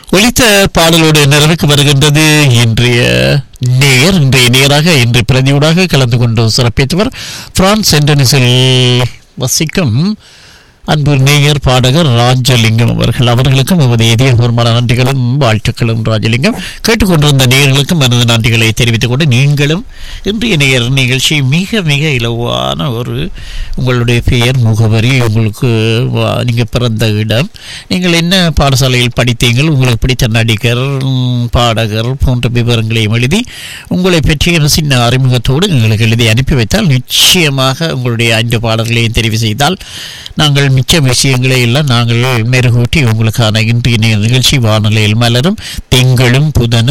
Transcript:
ஒலித்த பாடலோடு நிறைவுக்கு வருகின்றது இன்றைய நேர் இன்றைய நேராக இன்று பிரதியூடாக கலந்து கொண்டு சிறப்பித்தவர் பிரான்ஸ் சென்டனிஸில் வசிக்கும் அன்பு நேயர் பாடகர் ராஜலிங்கம் அவர்கள் அவர்களுக்கும் எமது இதயபூர்வமான நன்றிகளும் வாழ்த்துக்களும் ராஜலிங்கம் கேட்டுக்கொண்டிருந்த நேயர்களுக்கும் எனது நன்றிகளை தெரிவித்துக் கொண்டு நீங்களும் இன்றைய நேயர் நிகழ்ச்சி மிக மிக இலவான ஒரு உங்களுடைய பெயர் முகவரி உங்களுக்கு வா- நீங்க பிறந்த இடம் நீங்கள் என்ன பாடசாலையில் படித்தீங்கள் உங்களுக்கு பிடித்த நடிகர் ம், பாடகர் போன்ற விவரங்களையும் எழுதி உங்களை பற்றிய ஒரு சின்ன அறிமுகத்தோடு எங்களுக்கு எழுதி அனுப்பி வைத்தால் நிச்சயமாக உங்களுடைய ஐந்து பாடல்களையும் தெரிவு செய்தால் நாங்கள் மிச்ச விஷயங்களை எல்லாம் நாங்கள் மெருகூட்டி உங்களுக்கான இன்றைய நிகழ்ச்சி வானொலியில் மலரும் திங்களும் புதனும்